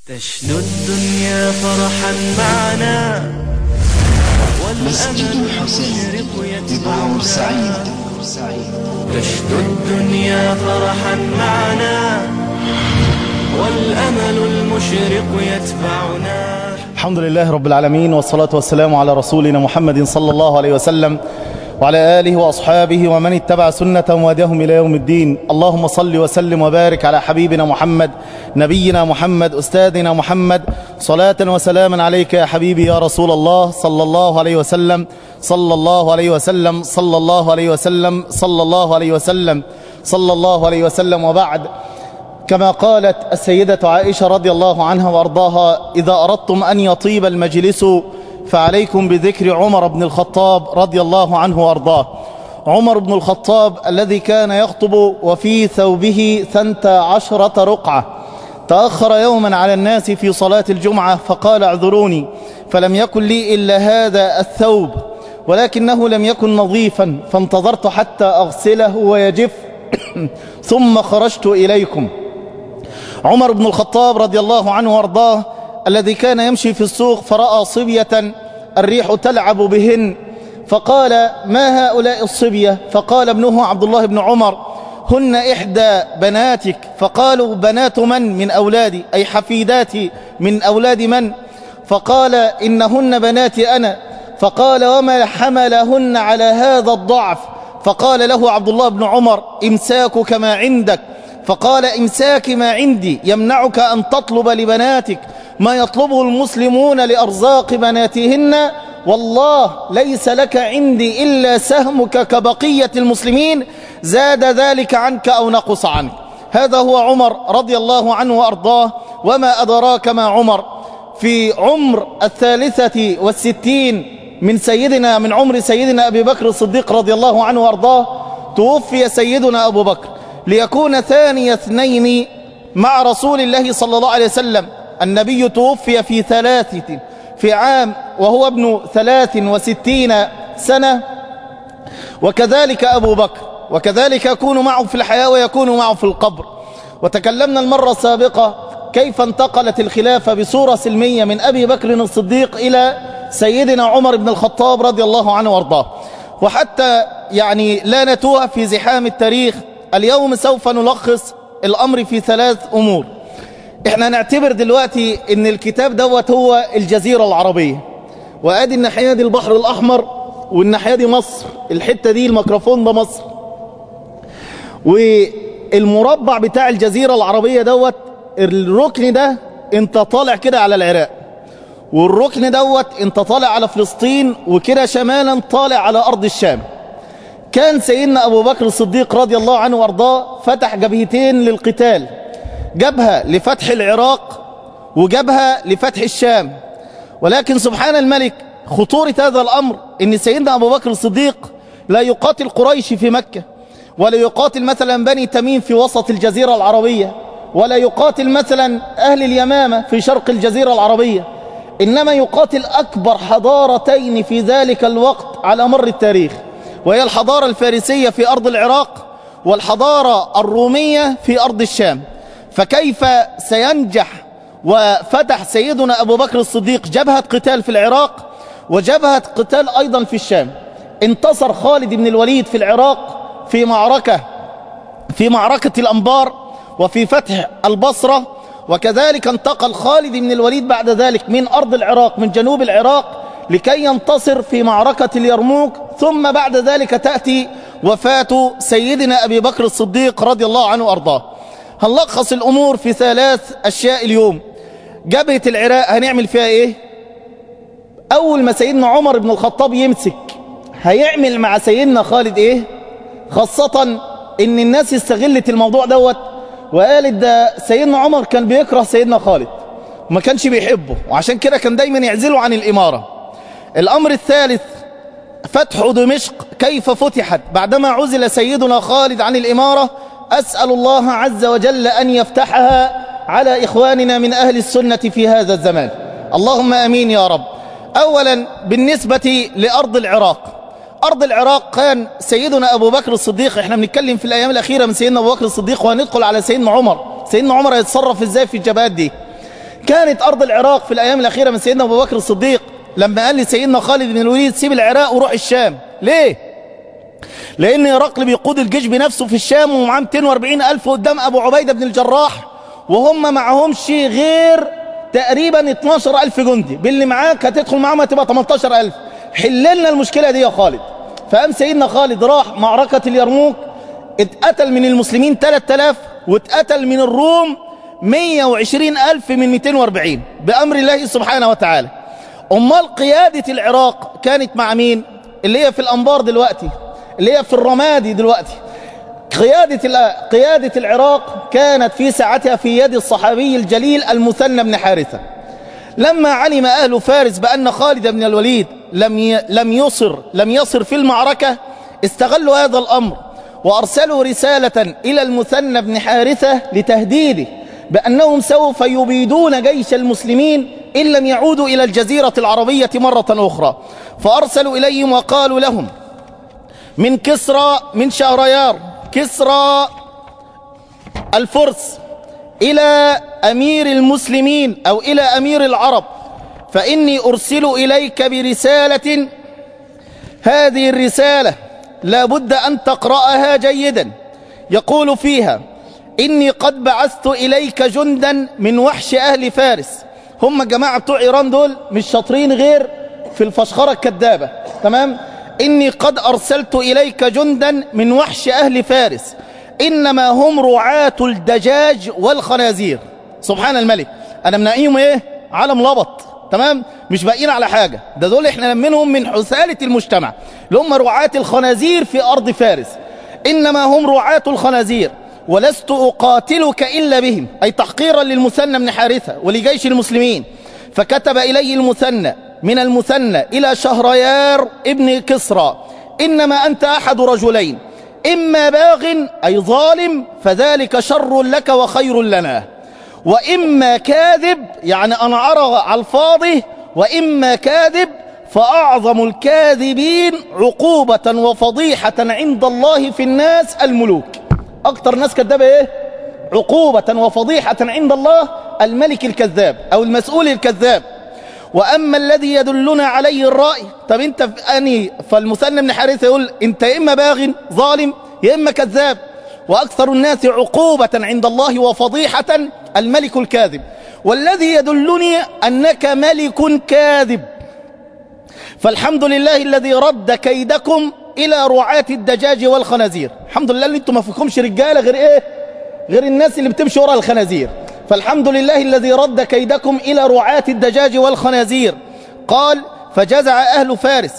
تشنو الدنيا فرحا معنا مسجد والأمل الحسين المشرق ببعور يتبعنا سعيد تشنو الدنيا فرحا معنا والأمل المشرق يتبعنا الحمد لله رب العالمين والصلاة والسلام على رسولنا محمد صلى الله عليه وسلم وعلى آله وأصحابه ومن اتبع سنة وادهم إلى يوم الدين اللهم صل وسلم وبارك على حبيبنا محمد نبينا محمد أستاذنا محمد صلاة وسلاما عليك يا حبيبي يا رسول الله صلى الله عليه وسلم صلى الله عليه وسلم صلى الله عليه وسلم صلى الله عليه وسلم صلى الله عليه وسلم وبعد كما قالت السيدة عائشة رضي الله عنها وأرضاها إذا أردتم أن يطيب المجلس فعليكم بذكر عمر بن الخطاب رضي الله عنه وأرضاه عمر بن الخطاب الذي كان يخطب وفي ثوبه ثنت عشرة رقعة تأخر يوما على الناس في صلاة الجمعة فقال اعذروني فلم يكن لي إلا هذا الثوب ولكنه لم يكن نظيفا فانتظرت حتى أغسله ويجف ثم خرجت إليكم عمر بن الخطاب رضي الله عنه وارضاه الذي كان يمشي في السوق فرأى صبية الريح تلعب بهن فقال ما هؤلاء الصبية فقال ابنه عبد الله بن عمر هن إحدى بناتك فقالوا بنات من من أولادي أي حفيداتي من أولاد من فقال إنهن بناتي أنا فقال وما حملهن على هذا الضعف فقال له عبد الله بن عمر إمساكك ما عندك فقال إمساك ما عندي يمنعك أن تطلب لبناتك ما يطلبه المسلمون لأرزاق بناتهن والله ليس لك عندي إلا سهمك كبقية المسلمين زاد ذلك عنك أو نقص عنك هذا هو عمر رضي الله عنه وأرضاه وما أدراك ما عمر في عمر الثالثة والستين من سيدنا من عمر سيدنا أبي بكر الصديق رضي الله عنه وأرضاه توفي سيدنا أبو بكر ليكون ثاني اثنين مع رسول الله صلى الله عليه وسلم النبي توفي في ثلاثة في عام وهو ابن ثلاث وستين سنة وكذلك أبو بكر وكذلك يكون معه في الحياة ويكون معه في القبر وتكلمنا المرة السابقة كيف انتقلت الخلافة بصورة سلمية من أبي بكر الصديق إلى سيدنا عمر بن الخطاب رضي الله عنه وارضاه وحتى يعني لا نتوه في زحام التاريخ اليوم سوف نلخص الأمر في ثلاث أمور احنا نعتبر دلوقتي ان الكتاب دوت هو الجزيرة العربية وادي الناحية دي البحر الأحمر والناحية دي مصر الحتة دي الميكروفون ده مصر والمربع بتاع الجزيرة العربية دوت الركن ده انت طالع كده على العراق والركن دوت انت طالع على فلسطين وكده شمالا طالع على أرض الشام كان سيدنا أبو بكر الصديق رضي الله عنه وارضاه فتح جبهتين للقتال جبهة لفتح العراق وجبهة لفتح الشام ولكن سبحان الملك خطورة هذا الأمر أن سيدنا أبو بكر الصديق لا يقاتل قريش في مكة ولا يقاتل مثلا بني تميم في وسط الجزيرة العربية ولا يقاتل مثلا أهل اليمامة في شرق الجزيرة العربية إنما يقاتل أكبر حضارتين في ذلك الوقت على مر التاريخ وهي الحضارة الفارسية في أرض العراق والحضارة الرومية في أرض الشام فكيف سينجح وفتح سيدنا أبو بكر الصديق جبهة قتال في العراق وجبهة قتال أيضا في الشام انتصر خالد بن الوليد في العراق في معركة في معركة الأنبار وفي فتح البصرة وكذلك انتقل خالد بن الوليد بعد ذلك من أرض العراق من جنوب العراق لكي ينتصر في معركة اليرموك ثم بعد ذلك تأتي وفاة سيدنا أبي بكر الصديق رضي الله عنه وأرضاه هنلخص الأمور في ثلاث أشياء اليوم جبهة العراق هنعمل فيها إيه أول ما سيدنا عمر بن الخطاب يمسك هيعمل مع سيدنا خالد إيه خاصة إن الناس استغلت الموضوع دوت وقالت ده سيدنا عمر كان بيكره سيدنا خالد وما كانش بيحبه وعشان كده كان دايما يعزله عن الإمارة الأمر الثالث فتح دمشق كيف فتحت بعدما عزل سيدنا خالد عن الإمارة أسأل الله عز وجل أن يفتحها على إخواننا من أهل السنة في هذا الزمان اللهم أمين يا رب أولا بالنسبة لأرض العراق أرض العراق كان سيدنا أبو بكر الصديق احنا بنتكلم في الأيام الأخيرة من سيدنا أبو بكر الصديق وهندخل على سيدنا عمر سيدنا عمر هيتصرف إزاي في الجبهات دي كانت أرض العراق في الأيام الأخيرة من سيدنا أبو بكر الصديق لما قال لسيدنا خالد بن الوليد سيب العراق وروح الشام ليه؟ لأن هرقل بيقود الجيش بنفسه في الشام ومعاه 240 ألف قدام أبو عبيدة بن الجراح وهم معهمش غير تقريبا 12 ألف جندي باللي معاك هتدخل معاهم هتبقى 18 ألف حل لنا المشكلة دي يا خالد فقام سيدنا خالد راح معركة اليرموك اتقتل من المسلمين 3000 واتقتل من الروم 120 ألف من 240 بأمر الله سبحانه وتعالى أمال قيادة العراق كانت مع مين اللي هي في الأنبار دلوقتي اللي هي في الرمادي دلوقتي قيادة قيادة العراق كانت في ساعتها في يد الصحابي الجليل المثنى بن حارثة لما علم أهل فارس بأن خالد بن الوليد لم لم يصر لم يصر في المعركة استغلوا هذا الأمر وأرسلوا رسالة إلى المثنى بن حارثة لتهديده بأنهم سوف يبيدون جيش المسلمين إن لم يعودوا إلى الجزيرة العربية مرة أخرى فأرسلوا إليهم وقالوا لهم من كسرى من شهريار كسرى الفرس إلى أمير المسلمين أو إلى أمير العرب فإني أرسل إليك برسالة هذه الرسالة لابد أن تقرأها جيدا يقول فيها إني قد بعثت إليك جندا من وحش أهل فارس هم الجماعة بتوع إيران دول مش شاطرين غير في الفشخرة الكذابة تمام إني قد أرسلت إليك جندا من وحش أهل فارس إنما هم رعاة الدجاج والخنازير سبحان الملك أنا منقيهم إيه علم لبط تمام مش باقيين على حاجة ده دول إحنا منهم من حسالة المجتمع اللي هم رعاة الخنازير في أرض فارس إنما هم رعاة الخنازير ولست أقاتلك إلا بهم أي تحقيرا للمثنى بن حارثة ولجيش المسلمين فكتب إليه المثنى من المثنى إلى شهريار ابن كسرى إنما أنت أحد رجلين إما باغ أي ظالم فذلك شر لك وخير لنا وإما كاذب يعني أنعر على الفاضي وإما كاذب فأعظم الكاذبين عقوبة وفضيحة عند الله في الناس الملوك أكتر ناس كذابة إيه عقوبة وفضيحة عند الله الملك الكذاب أو المسؤول الكذاب وأما الذي يدلنا عليه الرأي طب أنت في أني فالمثنى بن حارثة يقول أنت يا إما باغ ظالم يا إما كذاب وأكثر الناس عقوبة عند الله وفضيحة الملك الكاذب والذي يدلني أنك ملك كاذب فالحمد لله الذي رد كيدكم إلى رعاة الدجاج والخنازير الحمد لله اللي انتم ما فيكمش رجالة غير إيه غير الناس اللي بتمشي وراء الخنازير فالحمد لله الذي رد كيدكم إلى رعاة الدجاج والخنازير قال فجزع أهل فارس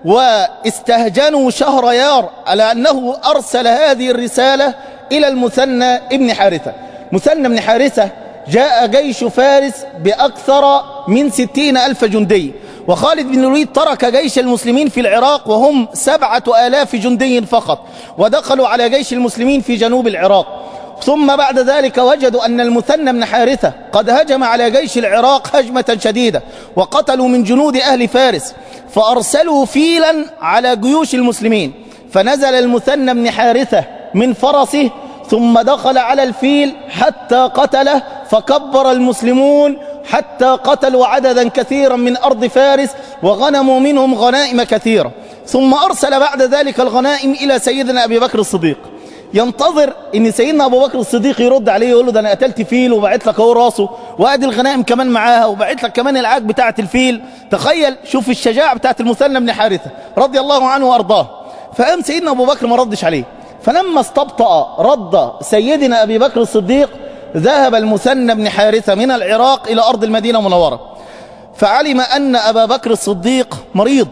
واستهجنوا شهريار على أنه أرسل هذه الرسالة إلى المثنى ابن حارثة مثنى بن حارثة جاء جيش فارس بأكثر من ستين ألف جندي وخالد بن الوليد ترك جيش المسلمين في العراق وهم سبعة آلاف جندي فقط ودخلوا على جيش المسلمين في جنوب العراق ثم بعد ذلك وجدوا أن المثنى بن حارثة قد هجم على جيش العراق هجمة شديدة وقتلوا من جنود أهل فارس فأرسلوا فيلا على جيوش المسلمين فنزل المثنى بن حارثة من فرسه ثم دخل على الفيل حتى قتله فكبر المسلمون حتى قتلوا عددا كثيرا من أرض فارس وغنموا منهم غنائم كثيرة ثم أرسل بعد ذلك الغنائم إلى سيدنا أبي بكر الصديق ينتظر ان سيدنا ابو بكر الصديق يرد عليه يقول له ده انا قتلت فيل وبعت لك اهو راسه وادي الغنائم كمان معاها وبعت لك كمان العاج بتاعه الفيل تخيل شوف الشجاعه بتاعه المثنى بن حارثه رضي الله عنه وارضاه فقام سيدنا ابو بكر ما ردش عليه فلما استبطأ رد سيدنا ابي بكر الصديق ذهب المثنى بن حارثه من العراق الى ارض المدينه المنوره فعلم ان ابا بكر الصديق مريض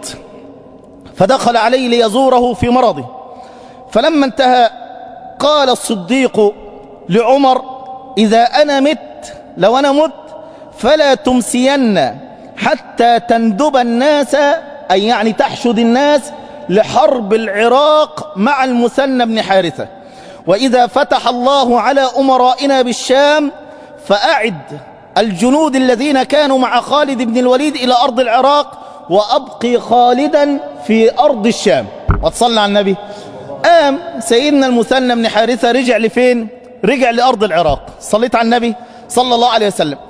فدخل عليه ليزوره في مرضه فلما انتهى قال الصديق لعمر إذا أنا مت لو أنا مت فلا تمسين حتى تندب الناس أي يعني تحشد الناس لحرب العراق مع المثنى بن حارثة وإذا فتح الله على أمرائنا بالشام فأعد الجنود الذين كانوا مع خالد بن الوليد إلى أرض العراق وأبقي خالدا في أرض الشام وتصلى على النبي قام سيدنا المثنى بن حارثة رجع لفين رجع لأرض العراق صليت على النبي صلى الله عليه وسلم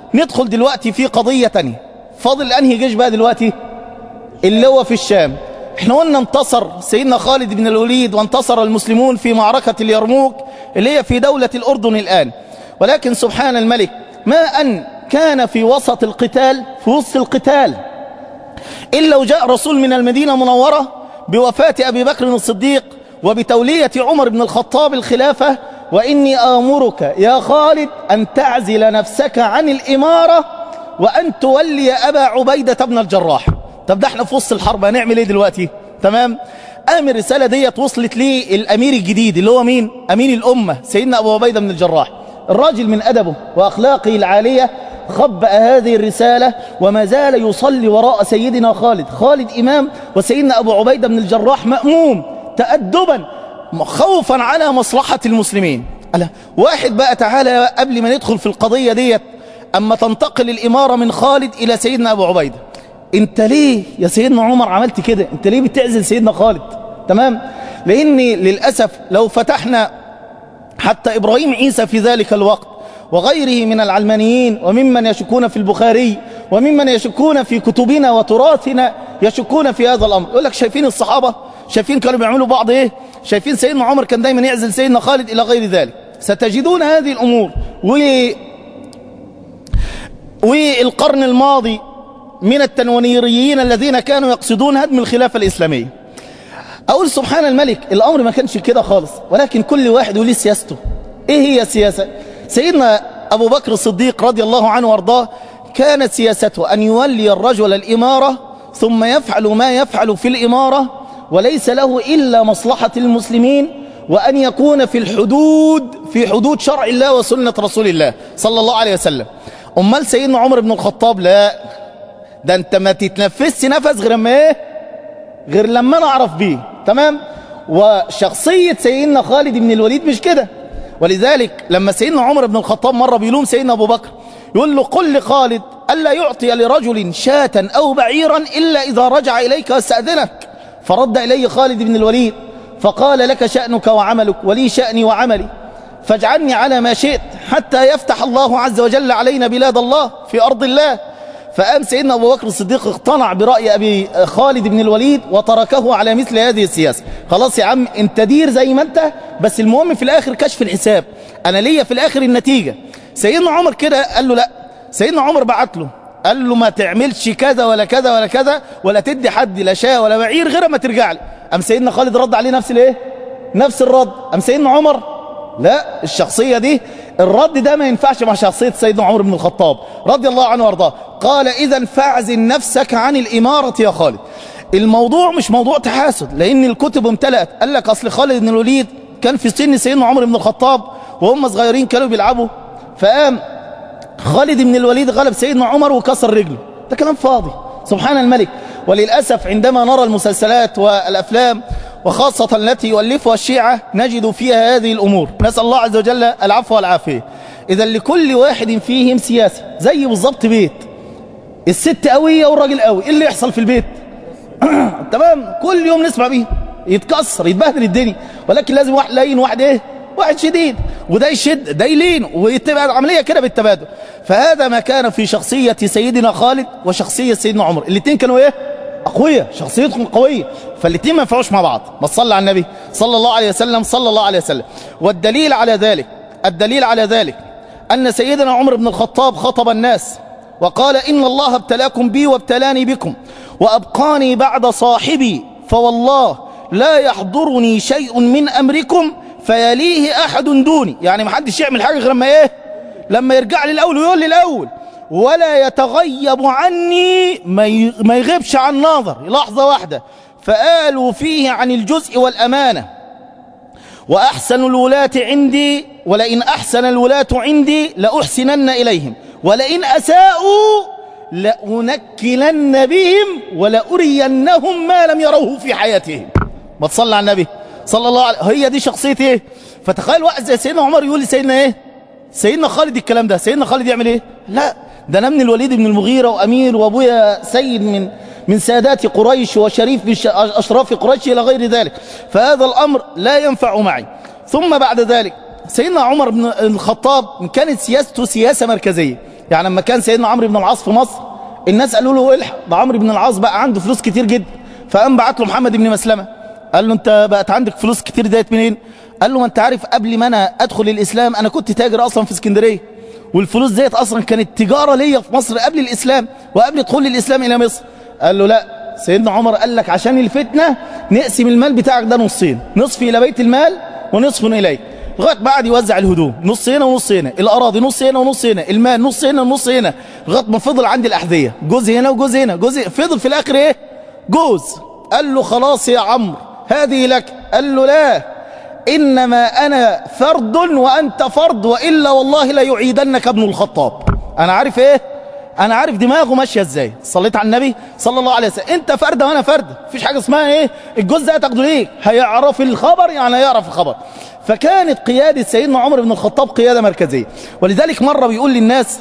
ندخل دلوقتي في قضية تانية فاضل أنهي جيش بقى دلوقتي اللي هو في الشام احنا قلنا انتصر سيدنا خالد بن الوليد وانتصر المسلمون في معركة اليرموك اللي هي في دولة الأردن الآن ولكن سبحان الملك ما أن كان في وسط القتال في وسط القتال إلا وجاء رسول من المدينة منورة بوفاة أبي بكر الصديق وبتولية عمر بن الخطاب الخلافة وإني آمرك يا خالد أن تعزل نفسك عن الإمارة وأن تولي أبا عبيدة بن الجراح طب ده احنا في وسط الحرب هنعمل ايه دلوقتي تمام قام الرسالة ديت وصلت لي الأمير الجديد اللي هو مين أمين الأمة سيدنا أبو عبيدة بن الجراح الراجل من أدبه وأخلاقه العالية خبأ هذه الرسالة وما زال يصلي وراء سيدنا خالد خالد إمام وسيدنا أبو عبيدة بن الجراح مأموم تأدبا خوفا على مصلحة المسلمين ألا واحد بقى تعالى قبل ما ندخل في القضية ديت أما تنتقل الإمارة من خالد إلى سيدنا أبو عبيدة انت ليه يا سيدنا عمر عملت كده انت ليه بتعزل سيدنا خالد تمام لاني للأسف لو فتحنا حتى إبراهيم عيسى في ذلك الوقت وغيره من العلمانيين وممن يشكون في البخاري وممن يشكون في كتبنا وتراثنا يشكون في هذا الأمر يقول لك شايفين الصحابة شايفين كانوا بيعملوا بعض ايه شايفين سيدنا عمر كان دايما يعزل سيدنا خالد إلى غير ذلك ستجدون هذه الأمور و... والقرن الماضي من التنويريين الذين كانوا يقصدون هدم الخلافة الإسلامية أقول سبحان الملك الأمر ما كانش كده خالص ولكن كل واحد وليه سياسته إيه هي السياسة سيدنا أبو بكر الصديق رضي الله عنه وارضاه كانت سياسته أن يولي الرجل الإمارة ثم يفعل ما يفعل في الإمارة وليس له إلا مصلحة المسلمين وأن يكون في الحدود في حدود شرع الله وسنة رسول الله صلى الله عليه وسلم أمال سيدنا عمر بن الخطاب لا ده أنت ما تتنفسش نفس غير ما إيه غير لما نعرف بيه تمام وشخصية سيدنا خالد بن الوليد مش كده ولذلك لما سيدنا عمر بن الخطاب مرة بيلوم سيدنا أبو بكر يقول له قل لخالد ألا يعطي لرجل شاة أو بعيرا إلا إذا رجع إليك واستأذنك فرد إليه خالد بن الوليد فقال لك شأنك وعملك ولي شأني وعملي فاجعلني على ما شئت حتى يفتح الله عز وجل علينا بلاد الله في أرض الله فقام سيدنا أبو بكر الصديق اقتنع برأي أبي خالد بن الوليد وتركه على مثل هذه السياسة خلاص يا عم انت دير زي ما انت بس المهم في الآخر كشف الحساب أنا ليا في الآخر النتيجة سيدنا عمر كده قال له لا سيدنا عمر بعت له قال له ما تعملش كذا ولا كذا ولا كذا ولا تدي حد لا شاة ولا بعير غير ما ترجع لي أم سيدنا خالد رد عليه نفس الايه نفس الرد أم سيدنا عمر لا الشخصية دي الرد ده ما ينفعش مع شخصية سيدنا عمر بن الخطاب رضي الله عنه وارضاه قال إذا فاعزل نفسك عن الإمارة يا خالد الموضوع مش موضوع تحاسد لأن الكتب امتلأت قال لك أصل خالد بن الوليد كان في سن سيدنا عمر بن الخطاب وهم صغيرين كانوا بيلعبوا فقام خالد بن الوليد غلب سيدنا عمر وكسر رجله ده كلام فاضي سبحان الملك وللأسف عندما نرى المسلسلات والأفلام وخاصة التي يؤلفها الشيعة نجد فيها هذه الأمور نسأل الله عز وجل العفو والعافية إذا لكل واحد فيهم سياسة زي بالضبط بيت الست قوية والراجل قوي إيه اللي يحصل في البيت تمام كل يوم نسمع بيه يتكسر يتبهدل الدنيا ولكن لازم واحد لين واحد ايه واحد شديد وده يشد ده يلين ويتبقى العملية كده بالتبادل فهذا ما كان في شخصية سيدنا خالد وشخصية سيدنا عمر الاثنين كانوا ايه أقوياء شخصيتهم قوية فالاثنين ما ينفعوش مع بعض ما تصلى على النبي صلى الله عليه وسلم صلى الله عليه وسلم والدليل على ذلك الدليل على ذلك أن سيدنا عمر بن الخطاب خطب الناس وقال إن الله ابتلاكم بي وابتلاني بكم وأبقاني بعد صاحبي فوالله لا يحضرني شيء من أمركم فيليه أحد دوني يعني ما حدش يعمل حاجة غير لما إيه لما يرجع لي الأول ويقول لي الأول ولا يتغيب عني ما يغيبش عن ناظر لحظة واحدة فقالوا فيه عن الجزء والأمانة وأحسن الولاة عندي ولئن أحسن الولاة عندي لأحسنن إليهم ولئن أساءوا لأنكلن بهم ولأرينهم ما لم يروه في حياتهم ما تصلى على النبي صلى الله عليه هي دي شخصية ايه فتخيل واحد زي سيدنا عمر يقول لسيدنا ايه سيدنا خالد الكلام ده سيدنا خالد يعمل ايه لا ده انا من الوليد بن المغيرة وامير وابويا سيد من من سادات قريش وشريف من اشراف قريش الى غير ذلك فهذا الامر لا ينفع معي ثم بعد ذلك سيدنا عمر بن الخطاب كانت سياسته سياسة مركزية يعني لما كان سيدنا عمرو بن العاص في مصر الناس قالوا له الحق ده عمرو بن العاص بقى عنده فلوس كتير جدا فقام بعت له محمد بن مسلمه قال له انت بقت عندك فلوس كتير ديت منين قال له ما انت عارف قبل ما انا ادخل الاسلام انا كنت تاجر اصلا في اسكندريه والفلوس ديت اصلا كانت تجاره ليا في مصر قبل الاسلام وقبل دخول الاسلام الى مصر قال له لا سيدنا عمر قال لك عشان الفتنه نقسم المال بتاعك ده نصين نصف الى بيت المال ونصف اليك لغايه بعد يوزع الهدوم نص هنا ونص هنا الاراضي نص هنا ونص هنا المال نص هنا ونص هنا لغايه ما فضل عندي الاحذيه جزء هنا وجزء هنا جزء فضل في الاخر ايه جوز قال له خلاص يا عمرو هذه لك قال له لا إنما أنا فرد وأنت فرد وإلا والله لا يعيدنك ابن الخطاب أنا عارف إيه أنا عارف دماغه ماشية إزاي صليت على النبي صلى الله عليه وسلم أنت فرد وأنا فرد مفيش حاجة اسمها إيه الجزء ده تاخده ليك هيعرف الخبر يعني هيعرف الخبر فكانت قيادة سيدنا عمر بن الخطاب قيادة مركزية ولذلك مرة بيقول للناس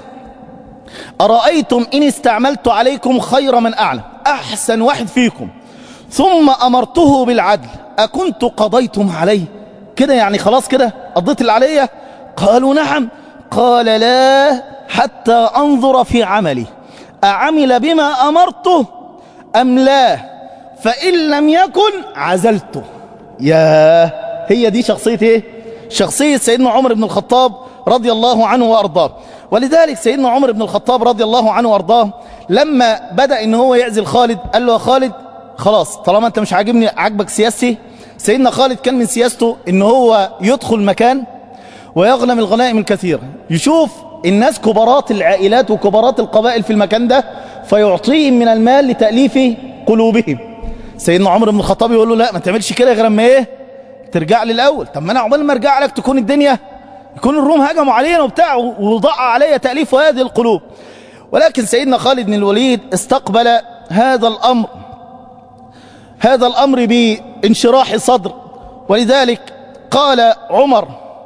أرأيتم إن استعملت عليكم خير من أعلم أحسن واحد فيكم ثم أمرته بالعدل أكنت قضيتم عليه كده يعني خلاص كده قضيت اللي عليا قالوا نعم قال لا حتى أنظر في عملي أعمل بما أمرته أم لا فإن لم يكن عزلته يا هي دي شخصية ايه شخصية سيدنا عمر بن الخطاب رضي الله عنه وأرضاه ولذلك سيدنا عمر بن الخطاب رضي الله عنه وأرضاه لما بدأ ان هو يعزل خالد قال له يا خالد خلاص طالما انت مش عاجبني عاجبك سياستي سيدنا خالد كان من سياسته ان هو يدخل مكان ويغنم الغنائم الكثيرة يشوف الناس كبارات العائلات وكبارات القبائل في المكان ده فيعطيهم من المال لتأليف قلوبهم سيدنا عمر بن الخطاب يقول له لا ما تعملش كده غير اما ايه ترجع لي الاول طب ما انا عقبال ما ارجع لك تكون الدنيا يكون الروم هجموا علينا وبتاع وضع علي تأليف هذه القلوب ولكن سيدنا خالد بن الوليد استقبل هذا الأمر هذا الأمر بانشراح صدر ولذلك قال عمر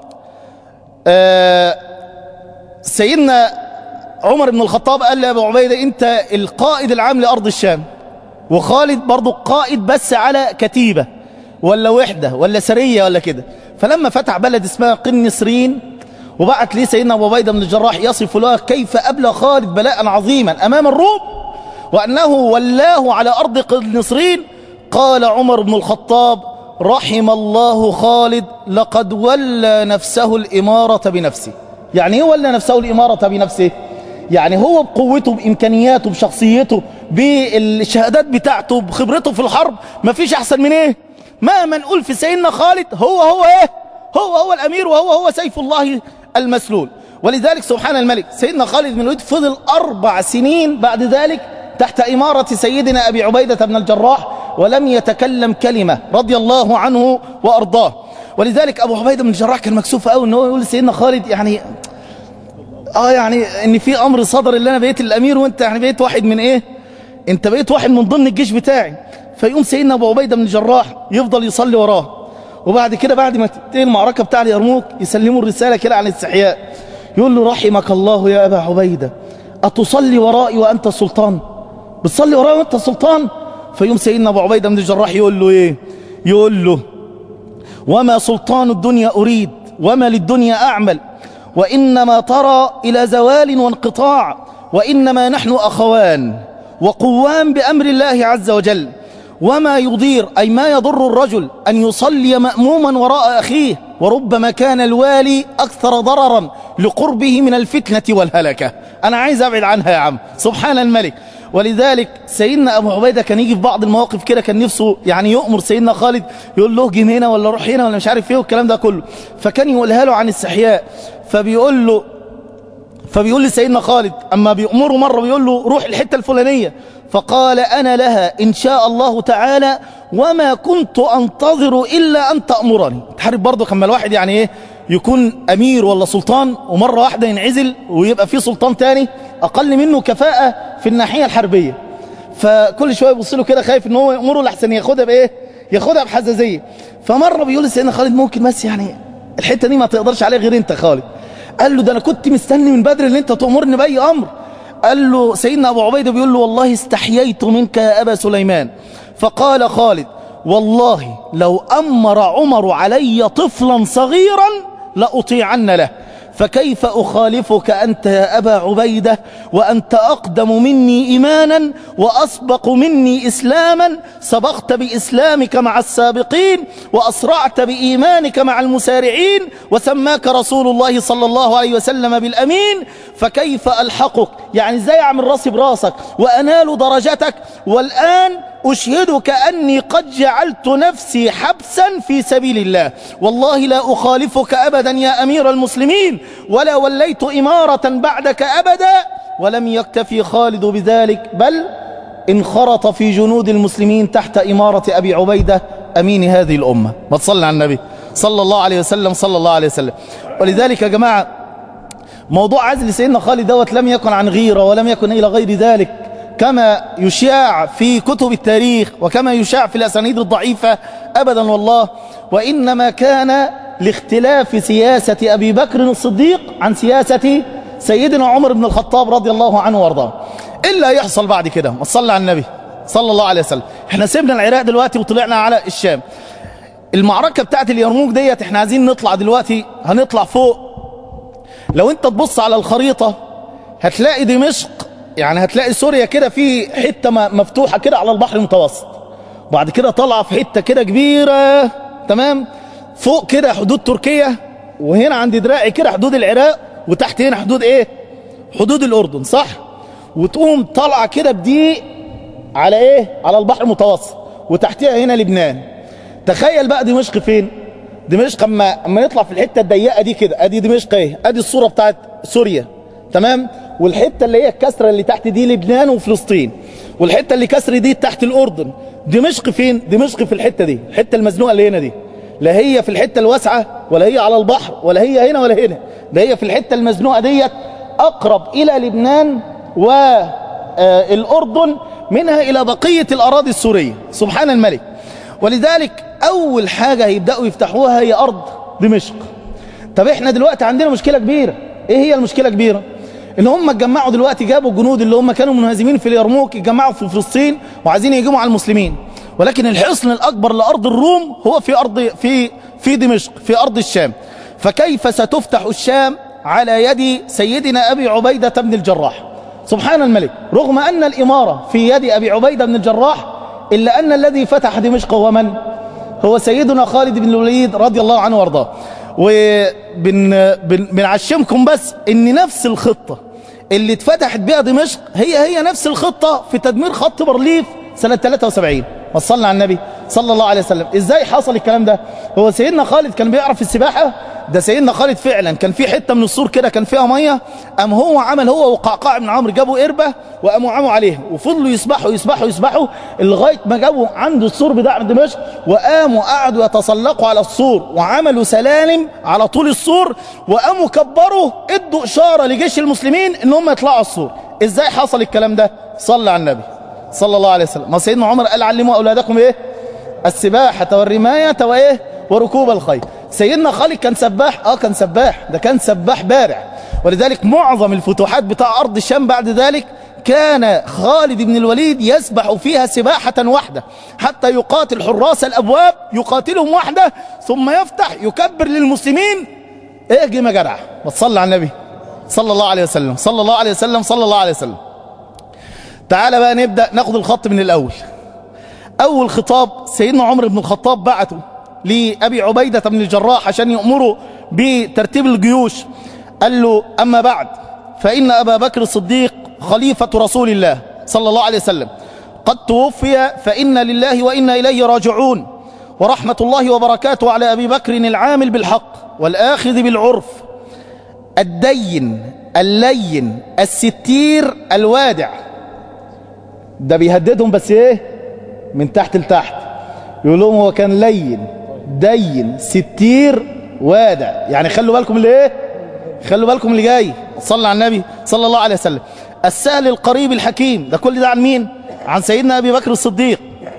آه سيدنا عمر بن الخطاب قال لأبو عبيدة أنت القائد العام لأرض الشام وخالد برضو قائد بس على كتيبة ولا وحدة ولا سرية ولا كده فلما فتح بلد اسمها قنصرين وبعت لي سيدنا أبو عبيدة بن الجراح يصف له كيف أبلى خالد بلاء عظيما أمام الروم وأنه ولاه على أرض قنصرين قال عمر بن الخطاب رحم الله خالد لقد ولى نفسه الإمارة بنفسه يعني ايه ولى نفسه الإمارة بنفسه يعني هو بقوته بإمكانياته بشخصيته بالشهادات بتاعته بخبرته في الحرب ما فيش أحسن من ايه مهما نقول في سيدنا خالد هو هو ايه هو هو الأمير وهو هو سيف الله المسلول ولذلك سبحان الملك سيدنا خالد بن الوليد فضل أربع سنين بعد ذلك تحت إمارة سيدنا أبي عبيدة بن الجراح ولم يتكلم كلمة رضي الله عنه وأرضاه ولذلك أبو عبيدة بن الجراح كان مكسوف قوي أنه يقول سيدنا خالد يعني آه يعني أن في أمر صدر اللي أنا بقيت الأمير وأنت يعني بقيت واحد من إيه أنت بقيت واحد من ضمن الجيش بتاعي فيقوم سيدنا أبو عبيدة بن الجراح يفضل يصلي وراه وبعد كده بعد ما تنتهي المعركة بتاع اليرموك يسلموا الرسالة كده عن الاستحياء يقول له رحمك الله يا أبا عبيدة أتصلي ورائي وأنت السلطان بتصلي ورائي وأنت السلطان فيوم سيدنا أبو عبيدة بن الجراح يقول له إيه يقول له وما سلطان الدنيا أريد وما للدنيا أعمل وإنما ترى إلى زوال وانقطاع وإنما نحن أخوان وقوام بأمر الله عز وجل وما يضير أي ما يضر الرجل أن يصلي مأموما وراء أخيه وربما كان الوالي أكثر ضررا لقربه من الفتنة والهلكة أنا عايز أبعد عنها يا عم سبحان الملك ولذلك سيدنا أبو عبيدة كان يجي في بعض المواقف كده كان نفسه يعني يؤمر سيدنا خالد يقول له جيم هنا ولا روح هنا ولا مش عارف ايه والكلام ده كله فكان يقولها له عن استحياء فبيقول له فبيقول لسيدنا خالد أما بيأمره مرة بيقول له روح الحتة الفلانية فقال أنا لها إن شاء الله تعالى وما كنت أنتظر إلا أن تأمرني تعرف برضه كما الواحد يعني إيه يكون أمير ولا سلطان ومرة واحدة ينعزل ويبقى في سلطان تاني أقل منه كفاءة في الناحية الحربية فكل شوية يبص له كده خايف ان هو يأمره لحسن ياخدها بإيه ياخدها بحزازية فمرة بيقول لسيدنا خالد ممكن بس يعني الحتة دي ما تقدرش عليها غير انت خالد قال له ده انا كنت مستني من بدري ان انت تأمرني بأي أمر قال له سيدنا أبو عبيدة بيقول له والله استحييت منك يا أبا سليمان فقال خالد والله لو أمر عمر علي طفلا صغيرا لأطيعن له فكيف أخالفك أنت يا أبا عبيدة وأنت أقدم مني إيمانا وأسبق مني إسلاما سبقت بإسلامك مع السابقين وأسرعت بإيمانك مع المسارعين وسماك رسول الله صلى الله عليه وسلم بالأمين فكيف ألحقك يعني ازاي أعمل راسي براسك وأنال درجتك والآن أشهدك أني قد جعلت نفسي حبسا في سبيل الله والله لا أخالفك أبدا يا أمير المسلمين ولا وليت إمارة بعدك أبدا ولم يكتفي خالد بذلك بل انخرط في جنود المسلمين تحت إمارة أبي عبيدة أمين هذه الأمة ما تصلي على النبي صلى الله عليه وسلم صلى الله عليه وسلم ولذلك يا جماعة موضوع عزل سيدنا خالد دوت لم يكن عن غيرة ولم يكن إلى غير ذلك كما يشاع في كتب التاريخ وكما يشاع في الأسانيد الضعيفة أبدا والله وإنما كان لاختلاف سياسة أبي بكر الصديق عن سياسة سيدنا عمر بن الخطاب رضي الله عنه وارضاه إلا يحصل بعد كده ما تصلي على النبي صلى الله عليه وسلم احنا سيبنا العراق دلوقتي وطلعنا على الشام المعركة بتاعت اليرموك ديت احنا عايزين نطلع دلوقتي هنطلع فوق لو انت تبص على الخريطة هتلاقي دمشق يعني هتلاقي سوريا كده في حتة مفتوحة كده على البحر المتوسط وبعد كده طالعة في حتة كده كبيرة تمام فوق كده حدود تركيا وهنا عند دراعي كده حدود العراق وتحت هنا حدود ايه حدود الأردن صح وتقوم طالعة كده بدي على ايه على البحر المتوسط وتحتها هنا لبنان تخيل بقى دمشق فين دمشق اما اما نطلع في الحته الضيقه دي كده ادي دمشق ايه ادي الصوره بتاعت سوريا تمام والحته اللي هي الكسره اللي تحت دي لبنان وفلسطين والحته اللي كسر دي تحت الاردن دمشق فين دمشق في الحته دي الحته المزنوقه اللي هنا دي لا هي في الحته الواسعه ولا هي على البحر ولا هي هنا ولا هنا ده هي في الحته المزنوقه ديت اقرب الى لبنان والاردن منها الى بقيه الاراضي السوريه سبحان الملك ولذلك اول حاجه هيبداوا يفتحوها هي ارض دمشق طب احنا دلوقتي عندنا مشكله كبيره ايه هي المشكله الكبيره ان هم اتجمعوا دلوقتي جابوا الجنود اللي هم كانوا منهزمين في اليرموك اتجمعوا في فلسطين وعايزين يهجموا على المسلمين ولكن الحصن الاكبر لارض الروم هو في ارض في في دمشق في ارض الشام فكيف ستفتح الشام على يد سيدنا ابي عبيده بن الجراح سبحان الملك رغم ان الاماره في يد ابي عبيده بن الجراح الا ان الذي فتح دمشق هو من هو سيدنا خالد بن الوليد رضي الله عنه وارضاه وبنعشمكم بس ان نفس الخطة اللي اتفتحت بها دمشق هي هي نفس الخطة في تدمير خط بارليف سنة 73 وصلنا على النبي صلى الله عليه وسلم ازاي حصل الكلام ده هو سيدنا خالد كان بيعرف السباحة ده سيدنا خالد فعلا كان في حتة من السور كده كان فيها مية قام هو عمل هو وقعقاع بن عمرو جابوا قربة وقاموا عموا عليها وفضلوا يسبحوا يسبحوا يسبحوا لغاية ما جابوا عند السور بتاع دمشق وقاموا قعدوا يتسلقوا على السور وعملوا سلالم على طول السور وقاموا كبروا ادوا اشارة لجيش المسلمين ان هم يطلعوا السور ازاي حصل الكلام ده صلى على النبي صلى الله عليه وسلم ما سيدنا عمر قال علموا اولادكم ايه السباحة والرماية وايه وركوب الخيل سيدنا خالد كان سباح اه كان سباح ده كان سباح بارع ولذلك معظم الفتوحات بتاع ارض الشام بعد ذلك كان خالد بن الوليد يسبح فيها سباحة واحدة حتى يقاتل حراس الابواب يقاتلهم واحدة ثم يفتح يكبر للمسلمين اهجم يا جدع ما تصلي على النبي صلى الله عليه وسلم صلى الله عليه وسلم صلى الله عليه وسلم تعال بقى نبدأ ناخد الخط من الأول أول خطاب سيدنا عمر بن الخطاب بعته لأبي عبيدة بن الجراح عشان يأمره بترتيب الجيوش قال له أما بعد فإن أبا بكر الصديق خليفة رسول الله صلى الله عليه وسلم قد توفي فإن لله وإنا إليه راجعون ورحمة الله وبركاته على أبي بكر العامل بالحق والآخذ بالعرف الدين اللين الستير الوادع ده بيهددهم بس ايه من تحت لتحت يقول لهم هو كان لين دين ستير وادع يعني خلوا بالكم اللي ايه خلوا بالكم اللي جاي صلى على النبي صلى الله عليه وسلم السهل القريب الحكيم ده كل ده عن مين عن سيدنا ابي بكر الصديق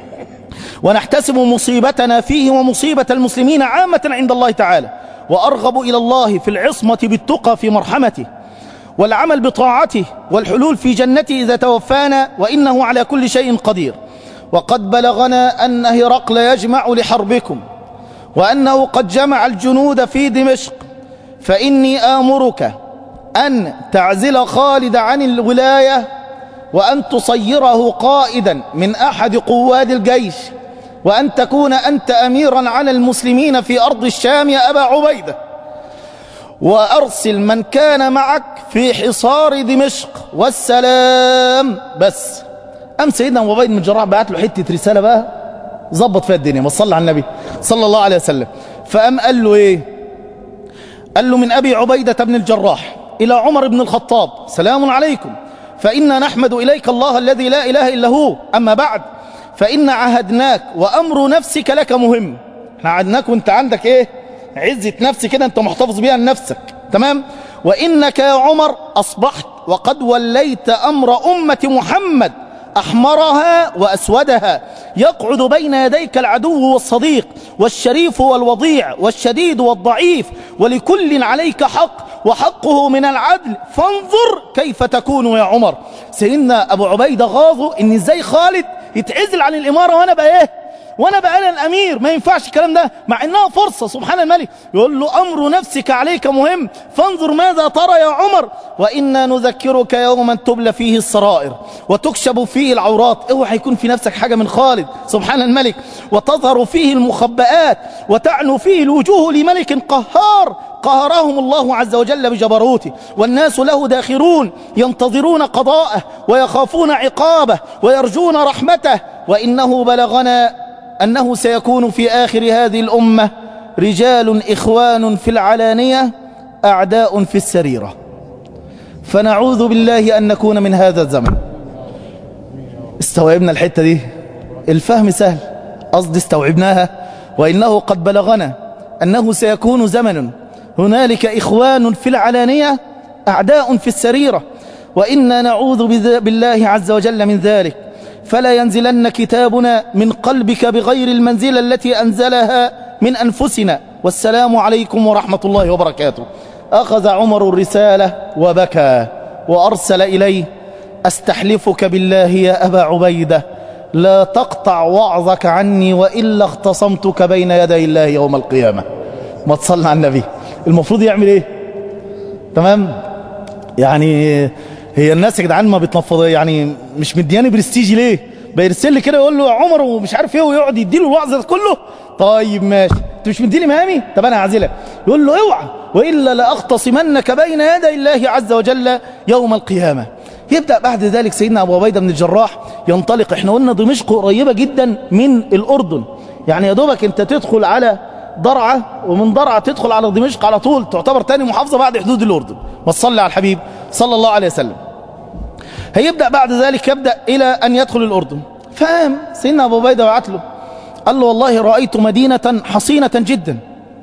ونحتسب مصيبتنا فيه ومصيبة المسلمين عامة عند الله تعالى وأرغب إلى الله في العصمة بالتقى في مرحمته والعمل بطاعته والحلول في جنته إذا توفانا وإنه على كل شيء قدير وقد بلغنا أن هرقل يجمع لحربكم وأنه قد جمع الجنود في دمشق فإني آمرك أن تعزل خالد عن الولاية وأن تصيره قائدا من أحد قواد الجيش وأن تكون أنت أميرا على المسلمين في أرض الشام يا أبا عبيدة وأرسل من كان معك في حصار دمشق والسلام بس أم سيدنا أبو عبيد بن الجراح بعت له حتة رسالة بقى ظبط فيها الدنيا ما صلى على النبي صلى الله عليه وسلم فأم قال له إيه قال له من أبي عبيدة بن الجراح إلى عمر بن الخطاب سلام عليكم فإنا نحمد إليك الله الذي لا إله إلا هو أما بعد فإن عهدناك وأمر نفسك لك مهم احنا عهدناك وانت عندك ايه عزة نفس كده انت محتفظ بيها لنفسك تمام وإنك يا عمر أصبحت وقد وليت أمر أمة محمد أحمرها وأسودها يقعد بين يديك العدو والصديق والشريف والوضيع والشديد والضعيف ولكل عليك حق وحقه من العدل فانظر كيف تكون يا عمر سيدنا أبو عبيدة غاظه إن إزاي خالد يتعزل عن الإمارة وأنا بقى إيه وانا بقى انا الامير ما ينفعش الكلام ده مع انها فرصة سبحان الملك يقول له امر نفسك عليك مهم فانظر ماذا ترى يا عمر وانا نذكرك يوما تبلى فيه السرائر وتكشف فيه العورات اوعى هيكون في نفسك حاجة من خالد سبحان الملك وتظهر فيه المخبئات وتعنو فيه الوجوه لملك قهار قهرهم الله عز وجل بجبروته والناس له داخرون ينتظرون قضاءه ويخافون عقابه ويرجون رحمته وإنه بلغنا أنه سيكون في آخر هذه الأمة رجال إخوان في العلانية أعداء في السريرة فنعوذ بالله أن نكون من هذا الزمن استوعبنا الحتة دي الفهم سهل قصدي استوعبناها وإنه قد بلغنا أنه سيكون زمن هنالك إخوان في العلانية أعداء في السريرة وإنا نعوذ بالله عز وجل من ذلك فلا ينزلن كتابنا من قلبك بغير المنزلة التي أنزلها من أنفسنا والسلام عليكم ورحمة الله وبركاته أخذ عمر الرسالة وبكى وأرسل إليه أستحلفك بالله يا أبا عبيدة لا تقطع وعظك عني وإلا اختصمتك بين يدي الله يوم القيامة ما تصلى على النبي المفروض يعمل ايه تمام يعني هي الناس يا جدعان ما بتنفض يعني مش مدياني برستيجي ليه بيرسل لي كده يقول له يا عمر ومش عارف ايه ويقعد يديله الوعظ ده كله طيب ماشي انت مش مديني مهامي طب انا هعزلك يقول له اوعى والا لاختصمنك بين يدي الله عز وجل يوم القيامه يبدا بعد ذلك سيدنا ابو عبيده بن الجراح ينطلق احنا قلنا دمشق قريبه جدا من الاردن يعني يا دوبك انت تدخل على ضرعة ومن ضرعة تدخل على دمشق على طول تعتبر تاني محافظة بعد حدود الأردن وتصلي على الحبيب صلى الله عليه وسلم هيبدأ بعد ذلك يبدأ إلى أن يدخل الأردن فهم سيدنا أبو بيدة وعت له قال له والله رأيت مدينة حصينة جدا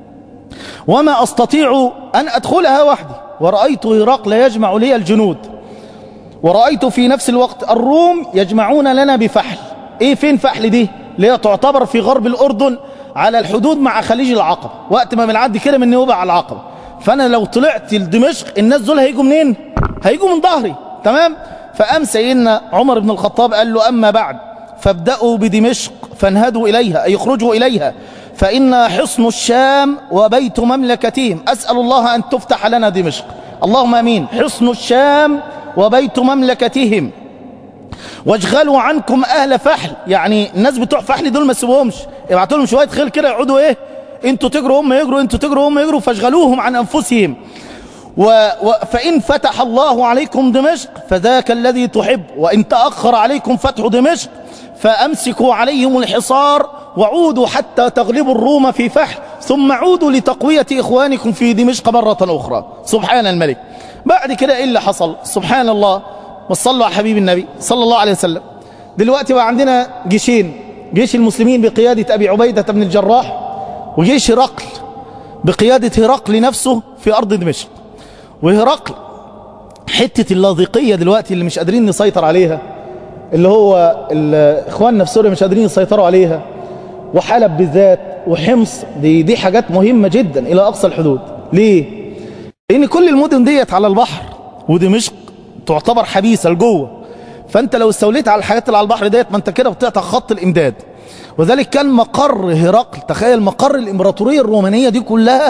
وما أستطيع أن أدخلها وحدي ورأيت هرقل يجمع لي الجنود ورأيت في نفس الوقت الروم يجمعون لنا بفحل إيه فين فحل دي اللي هي تعتبر في غرب الأردن على الحدود مع خليج العقبة وقت ما بنعدي كده من نوبة على العقبة فأنا لو طلعت لدمشق الناس دول هيجوا منين هيجوا من ظهري تمام فأم سيدنا عمر بن الخطاب قال له أما بعد فابدأوا بدمشق فانهدوا إليها أي يخرجوا إليها فإن حصن الشام وبيت مملكتهم أسأل الله أن تفتح لنا دمشق اللهم أمين حصن الشام وبيت مملكتهم واشغلوا عنكم أهل فحل يعني الناس بتوع فحل دول ما تسيبوهمش ابعتوا لهم شوية خيل كده يقعدوا إيه انتوا تجروا هم يجروا انتوا تجروا هم يجروا فاشغلوهم عن أنفسهم و... و... فإن فتح الله عليكم دمشق فذاك الذي تحب وإن تأخر عليكم فتح دمشق فأمسكوا عليهم الحصار وعودوا حتى تغلبوا الروم في فحل ثم عودوا لتقوية إخوانكم في دمشق مرة أخرى سبحان الملك بعد كده إيه اللي حصل سبحان الله وصلوا على حبيب النبي صلى الله عليه وسلم دلوقتي بقى عندنا جيشين جيش المسلمين بقيادة أبي عبيدة بن الجراح وجيش هرقل بقيادة هرقل نفسه في أرض دمشق وهرقل حتة اللاذقية دلوقتي اللي مش قادرين نسيطر عليها اللي هو إخواننا في سوريا مش قادرين يسيطروا عليها وحلب بالذات وحمص دي, دي حاجات مهمة جدا إلى أقصى الحدود ليه؟ لأن كل المدن ديت على البحر ودمشق تعتبر حبيسة لجوه فأنت لو استوليت على الحاجات اللي على البحر ديت ما أنت كده بتقطع خط الإمداد وذلك كان مقر هرقل تخيل مقر الإمبراطورية الرومانية دي كلها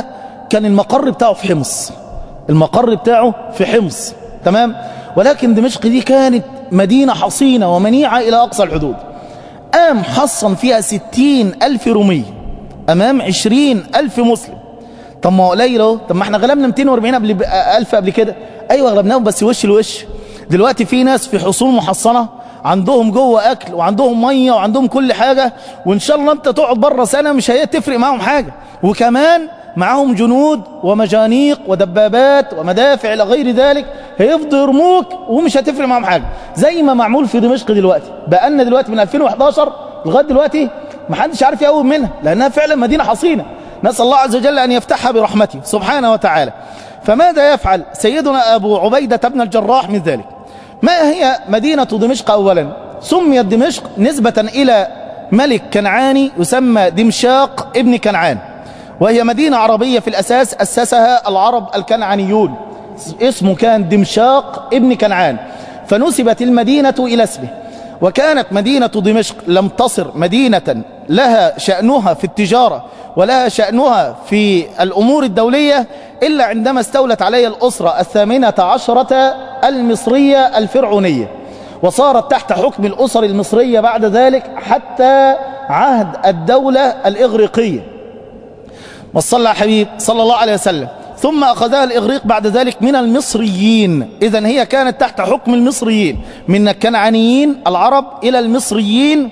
كان المقر بتاعه في حمص المقر بتاعه في حمص تمام ولكن دمشق دي كانت مدينة حصينة ومنيعة إلى أقصى الحدود قام حصن فيها ستين ألف رومي أمام عشرين ألف مسلم طب ما هو قليل اهو طب ما احنا غلبنا 240 قبل ألف قبل كده أيوة غلبناهم بس وش لوش دلوقتي في ناس في حصون محصنة عندهم جوه أكل وعندهم مية وعندهم كل حاجة وإن شاء الله أنت تقعد بره سنة مش هي تفرق معاهم حاجة وكمان معاهم جنود ومجانيق ودبابات ومدافع إلى غير ذلك هيفضوا يرموك ومش هتفرق معاهم حاجة زي ما معمول في دمشق دلوقتي بقالنا دلوقتي من 2011 لغاية دلوقتي ما حدش عارف يقوم منها لأنها فعلا مدينة حصينة نسأل الله عز وجل أن يفتحها برحمته سبحانه وتعالى فماذا يفعل سيدنا أبو عبيدة بن الجراح من ذلك ما هي مدينة دمشق أولا سميت دمشق نسبة إلى ملك كنعاني يسمى دمشاق ابن كنعان وهي مدينة عربية في الأساس أسسها العرب الكنعانيون اسمه كان دمشاق ابن كنعان فنسبت المدينة إلى اسمه وكانت مدينة دمشق لم تصر مدينة لها شأنها في التجارة ولها شأنها في الأمور الدولية إلا عندما استولت عليها الأسرة الثامنة عشرة المصرية الفرعونية وصارت تحت حكم الأسر المصرية بعد ذلك حتى عهد الدولة الإغريقية وصلى حبيب صلى الله عليه وسلم ثم أخذها الإغريق بعد ذلك من المصريين إذا هي كانت تحت حكم المصريين من الكنعانيين العرب إلى المصريين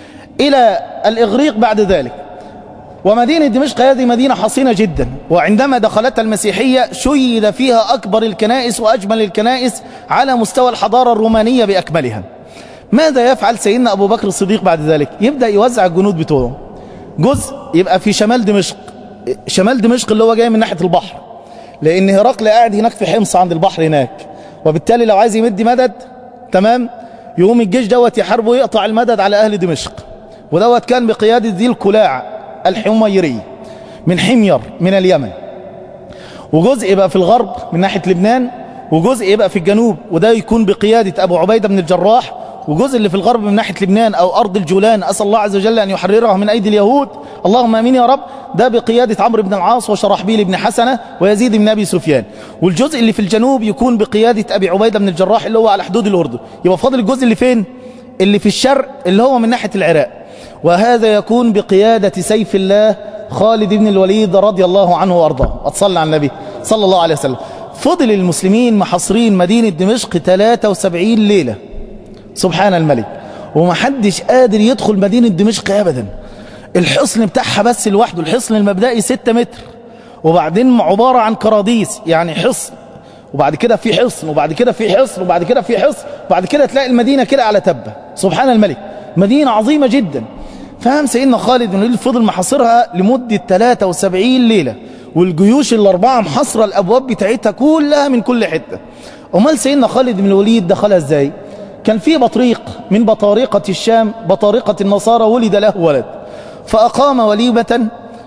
إلى الإغريق بعد ذلك ومدينة دمشق هذه مدينة حصينة جدا وعندما دخلتها المسيحية شيد فيها أكبر الكنائس وأجمل الكنائس على مستوى الحضارة الرومانية بأكملها ماذا يفعل سيدنا أبو بكر الصديق بعد ذلك يبدأ يوزع الجنود بتوعه جزء يبقى في شمال دمشق شمال دمشق اللي هو جاي من ناحية البحر لأن هرقل قاعد هناك في حمص عند البحر هناك وبالتالي لو عايز يمد مدد تمام يقوم الجيش دوت يحاربه ويقطع المدد على أهل دمشق ودوت كان بقيادة ذي الكلاع الحميري من حمير من اليمن وجزء يبقى في الغرب من ناحية لبنان وجزء يبقى في الجنوب وده يكون بقيادة أبو عبيدة بن الجراح وجزء اللي في الغرب من ناحية لبنان أو أرض الجولان أسأل الله عز وجل أن يحررها من أيدي اليهود اللهم أمين يا رب ده بقيادة عمرو بن العاص وشرحبيل بن حسنة ويزيد بن أبي سفيان والجزء اللي في الجنوب يكون بقيادة أبي عبيدة بن الجراح اللي هو على حدود الأردن يبقى فاضل الجزء اللي فين اللي في الشرق اللي هو من ناحية العراق وهذا يكون بقيادة سيف الله خالد بن الوليد رضي الله عنه وأرضاه أتصلى على النبي صلى الله عليه وسلم فضل المسلمين محصرين مدينة دمشق 73 ليلة سبحان الملك ومحدش قادر يدخل مدينة دمشق أبدا الحصن بتاعها بس لوحده الحصن المبدئي 6 متر وبعدين عبارة عن كراديس يعني حصن وبعد كده في حصن وبعد كده في حصن وبعد كده في حصن وبعد كده تلاقي المدينة كده على تبة سبحان الملك مدينة عظيمة جدا فهم سيدنا خالد بن الوليد فضل محاصرها لمدة 73 ليلة والجيوش الأربعة محاصرة الأبواب بتاعتها كلها من كل حتة أمال سيدنا خالد بن الوليد دخلها إزاي كان في بطريق من بطارقة الشام بطارقة النصارى ولد له ولد فأقام وليمة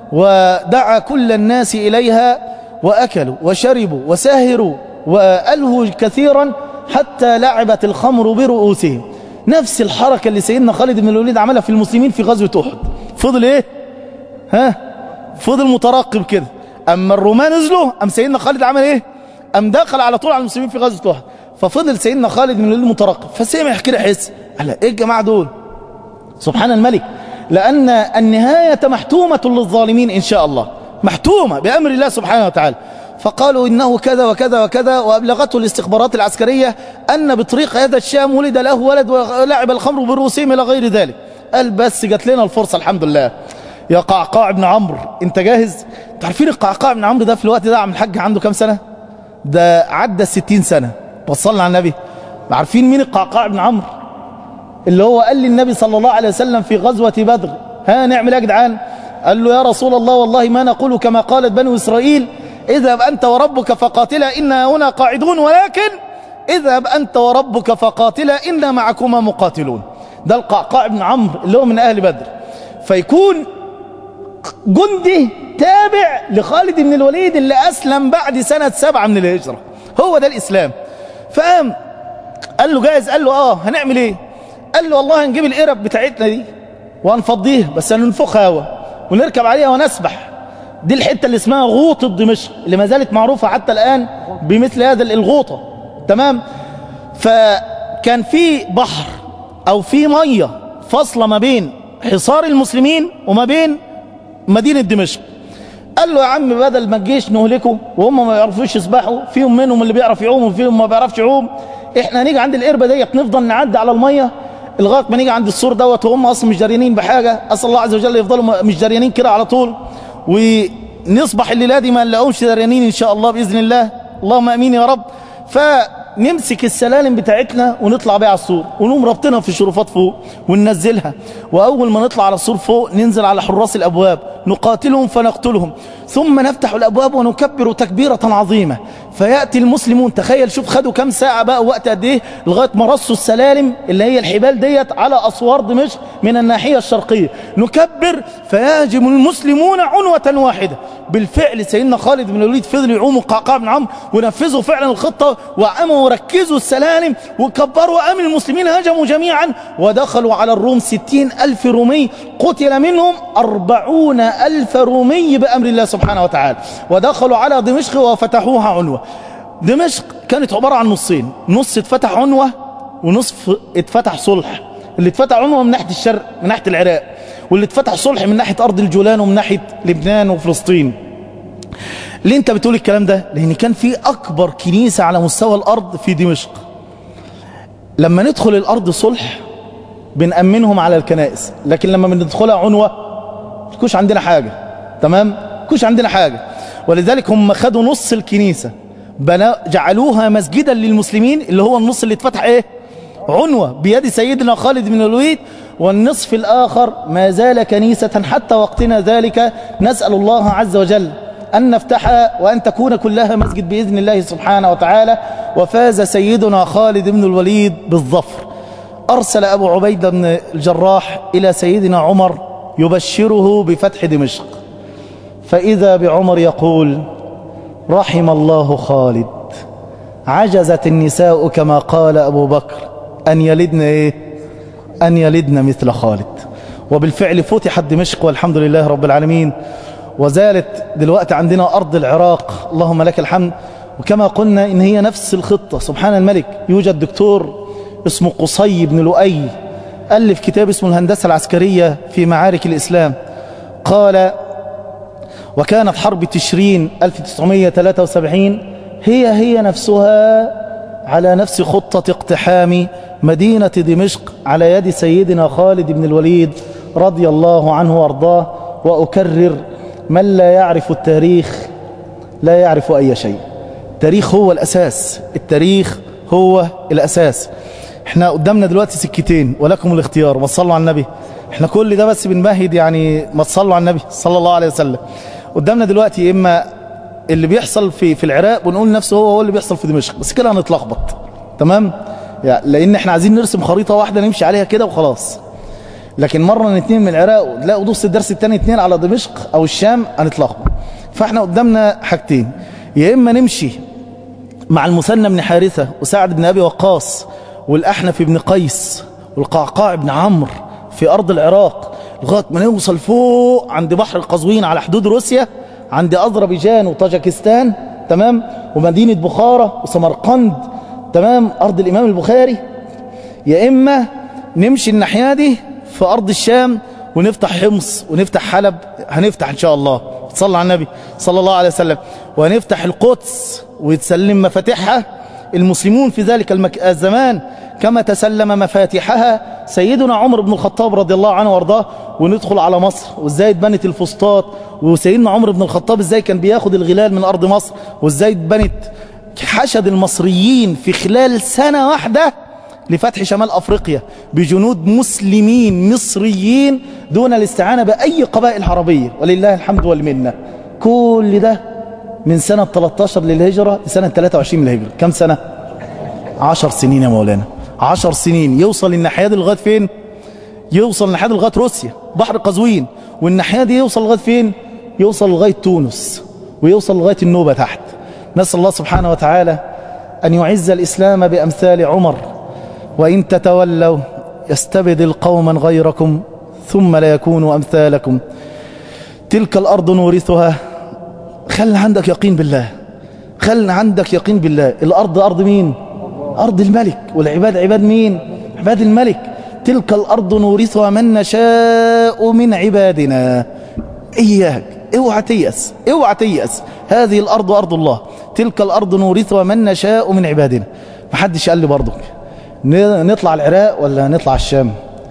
ودعا كل الناس إليها وأكلوا وشربوا وساهروا وألهوا كثيرا حتى لعبت الخمر برؤوسهم نفس الحركة اللي سيدنا خالد بن الوليد عملها في المسلمين في غزوة أحد فضل إيه ها فضل مترقب كده أما الرومان نزلوا أم سيدنا خالد عمل إيه أم دخل على طول على المسلمين في غزوة أحد ففضل سيدنا خالد بن الوليد مترقب فسمع كده حس على إيه الجماعة دول سبحان الملك لأن النهاية محتومة للظالمين إن شاء الله محتومة بأمر الله سبحانه وتعالى فقالوا إنه كذا وكذا وكذا وأبلغته الاستخبارات العسكرية أن بطريق هذا الشام ولد له ولد ولعب الخمر برؤوسهم إلى غير ذلك قال بس جات لنا الفرصة الحمد لله يا قعقاع بن عمرو انت جاهز تعرفين القعقاع بن عمرو ده في الوقت ده عم الحاج عنده كام سنة ده عدى الستين سنة وصلنا على النبي عارفين مين القعقاع بن عمرو اللي هو قال للنبي صلى الله عليه وسلم في غزوة بدر ها نعمل ايه يا جدعان قال له يا رسول الله والله ما نقول كما قالت بنو إسرائيل اذهب أنت وربك فقاتلا إنا هنا قاعدون ولكن اذهب أنت وربك فقاتلا إنا معكما مقاتلون ده القعقاع بن عمرو اللي هو من أهل بدر فيكون جندي تابع لخالد بن الوليد اللي أسلم بعد سنة سبعة من الهجرة هو ده الإسلام فقام قال له جاهز قال له آه هنعمل إيه قال له والله هنجيب القرب بتاعتنا دي وهنفضيها بس هننفخها هوا ونركب عليها ونسبح دي الحتة اللي اسمها غوطة دمشق اللي ما زالت معروفة حتى الآن بمثل هذا الغوطة تمام فكان في بحر أو في مية فاصلة ما بين حصار المسلمين وما بين مدينة دمشق قال له يا عم بدل ما الجيش نهلكه وهم ما يعرفوش يسبحوا فيهم منهم اللي بيعرف يعوم وفيهم ما بيعرفش يعوم احنا هنيجي عند القربة ديت نفضل نعدي على المية لغايه ما نيجي عند السور دوت وهم اصلا مش جريانين بحاجه اسال الله عز وجل يفضلوا مش جريانين كده على طول ونصبح الليله دي ما نلاقوهمش جريانين ان شاء الله باذن الله اللهم امين يا رب فنمسك السلالم بتاعتنا ونطلع بيها على السور ونقوم رابطينها في شرفات فوق وننزلها واول ما نطلع على السور فوق ننزل على حراس الابواب نقاتلهم فنقتلهم ثم نفتح الابواب ونكبر تكبيره عظيمه فياتي المسلمون تخيل شوف خدوا كام ساعه بقى وقت قد ايه لغايه ما رصوا السلالم اللي هي الحبال ديت على اسوار دمشق من الناحيه الشرقيه نكبر فيهجم المسلمون عنوه واحده بالفعل سيدنا خالد بن الوليد فضل يعوم قعقاع بن عمرو ونفذوا فعلا الخطه وقاموا وركزوا السلالم وكبروا وقام المسلمين هجموا جميعا ودخلوا على الروم ستين ألف رومي قتل منهم أربعون ألف رومي بأمر الله سبحانه وتعالى ودخلوا على دمشق وفتحوها عنوة دمشق كانت عبارة عن نصين نص اتفتح عنوة ونصف اتفتح صلح اللي اتفتح عنوة من ناحية الشرق من ناحية العراق واللي اتفتح صلح من ناحية أرض الجولان ومن ناحية لبنان وفلسطين ليه انت بتقول الكلام ده لان كان في اكبر كنيسة على مستوى الارض في دمشق لما ندخل الارض صلح بنأمنهم على الكنائس لكن لما بندخلها عنوة تكونش عندنا حاجة تمام تكونش عندنا حاجة ولذلك هم خدوا نص الكنيسة بنا جعلوها مسجدا للمسلمين اللي هو النص اللي اتفتح ايه عنوة بيد سيدنا خالد بن الوليد والنصف الآخر ما زال كنيسة حتى وقتنا ذلك نسأل الله عز وجل أن نفتحها وأن تكون كلها مسجد بإذن الله سبحانه وتعالى وفاز سيدنا خالد بن الوليد بالظفر أرسل أبو عبيدة بن الجراح إلى سيدنا عمر يبشره بفتح دمشق فإذا بعمر يقول رحم الله خالد عجزت النساء كما قال أبو بكر أن يلدن إيه أن يلدن مثل خالد وبالفعل فتحت دمشق والحمد لله رب العالمين وزالت دلوقتي عندنا أرض العراق اللهم لك الحمد وكما قلنا إن هي نفس الخطة سبحان الملك يوجد دكتور اسمه قصي بن لؤي ألف كتاب اسمه الهندسة العسكرية في معارك الإسلام قال وكانت حرب تشرين 1973 هي هي نفسها على نفس خطة اقتحام مدينة دمشق على يد سيدنا خالد بن الوليد رضي الله عنه وارضاه وأكرر من لا يعرف التاريخ لا يعرف أي شيء التاريخ هو الأساس التاريخ هو الأساس احنا قدامنا دلوقتي سكتين ولكم الاختيار ما تصلوا على النبي احنا كل ده بس بنمهد يعني ما تصلوا على النبي صلى الله عليه وسلم قدامنا دلوقتي اما اللي بيحصل في في العراق ونقول نفسه هو هو اللي بيحصل في دمشق بس كده هنتلخبط تمام يعني لان احنا عايزين نرسم خريطة واحدة نمشي عليها كده وخلاص لكن مرة اتنين من العراق وتلاقوا دوس الدرس التاني اتنين على دمشق او الشام هنتلخبط فاحنا قدامنا حاجتين يا اما نمشي مع المثنى بن حارثة وسعد بن ابي وقاص والاحنف بن قيس والقعقاع بن عمرو في ارض العراق لغايه ما نوصل فوق عند بحر القزوين على حدود روسيا عند اذربيجان وطاجكستان تمام ومدينه بخارى وسمرقند تمام ارض الامام البخاري يا اما نمشي الناحيه دي في ارض الشام ونفتح حمص ونفتح حلب هنفتح ان شاء الله صلى على النبي صلى الله عليه وسلم وهنفتح القدس ويتسلم مفاتيحها المسلمون في ذلك المك... الزمان كما تسلم مفاتيحها سيدنا عمر بن الخطاب رضي الله عنه وارضاه وندخل على مصر وازاي اتبنت الفسطاط وسيدنا عمر بن الخطاب ازاي كان بياخد الغلال من ارض مصر وازاي اتبنت حشد المصريين في خلال سنة واحدة لفتح شمال أفريقيا بجنود مسلمين مصريين دون الاستعانة بأي قبائل عربية ولله الحمد والمنة كل ده من سنة 13 للهجرة لسنة 23 للهجرة كم سنة؟ عشر سنين يا مولانا عشر سنين يوصل الناحية دي لغاية فين؟ يوصل الناحية دي لغاية روسيا بحر قزوين والناحية دي يوصل لغاية فين؟ يوصل لغاية تونس ويوصل لغاية النوبة تحت نسأل الله سبحانه وتعالى أن يعز الإسلام بأمثال عمر وإن تتولوا يستبدل قوما غيركم ثم لا يكونوا أمثالكم تلك الأرض نورثها خلي عندك يقين بالله خلي عندك يقين بالله الأرض أرض مين أرض الملك والعباد عباد مين عباد الملك تلك الأرض نورثها من نشاء من عبادنا إياك اوعى تيأس اوعى تيأس هذه الأرض أرض الله تلك الأرض نورثها من نشاء من عبادنا محدش قال لي برضك ن- نطلع العراق ولا نطلع الشام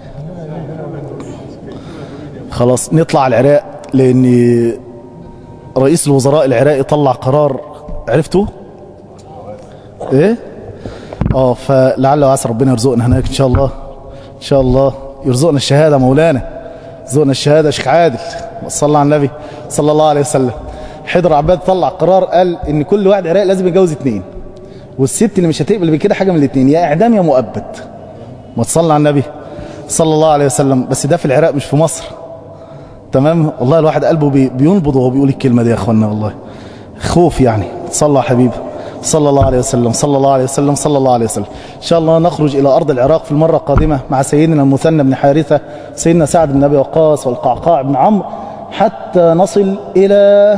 خلاص نطلع العراق لأن رئيس الوزراء العراقي طلع قرار عرفتوا ايه اه فلعل وعسى ربنا يرزقنا هناك ان شاء الله ان شاء الله يرزقنا الشهاده مولانا يرزقنا الشهاده شيخ عادل صلى على النبي صلى الله عليه وسلم حيدر عباد طلع قرار قال ان كل واحد عراقي لازم يتجوز اتنين والست اللي مش هتقبل بكده حاجه من الاتنين يا اعدام يا مؤبد ما تصلى على النبي صلى الله عليه وسلم بس ده في العراق مش في مصر تمام والله الواحد قلبه بي بينبض وهو بيقول الكلمه دي يا اخوانا والله خوف يعني صلى على حبيبي صلى الله عليه وسلم صلى الله عليه وسلم صلى الله عليه وسلم ان شاء الله نخرج الى ارض العراق في المره القادمه مع سيدنا المثنى بن حارثه سيدنا سعد بن ابي وقاص والقعقاع بن عمرو حتى نصل الى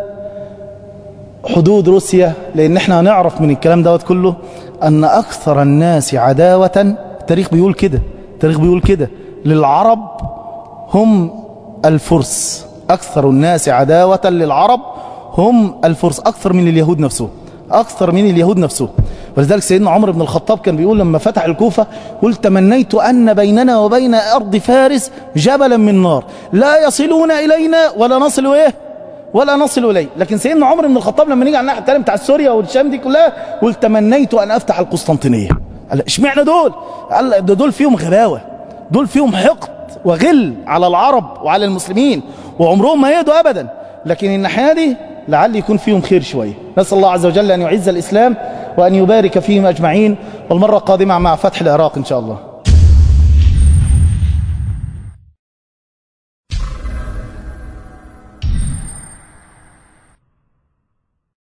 حدود روسيا لان احنا هنعرف من الكلام دوت كله ان اكثر الناس عداوه التاريخ بيقول كده التاريخ بيقول كده للعرب هم الفرس أكثر الناس عداوة للعرب هم الفرس أكثر من اليهود نفسهم أكثر من اليهود نفسهم ولذلك سيدنا عمر بن الخطاب كان بيقول لما فتح الكوفة قل تمنيت أن بيننا وبين أرض فارس جبلا من نار لا يصلون إلينا ولا نصل إيه ولا نصل إليه لكن سيدنا عمر بن الخطاب لما نيجي على الناحية التانية بتاع سوريا والشام دي كلها قل تمنيت أن أفتح القسطنطينية قال اشمعنى دول قال ده دول فيهم غباوة دول فيهم حقد وغل على العرب وعلى المسلمين وعمرهم ما يهدوا أبدا لكن الناحية دي لعل يكون فيهم خير شوية نسأل الله عز وجل أن يعز الإسلام وأن يبارك فيهم أجمعين والمرة القادمة مع فتح العراق إن شاء الله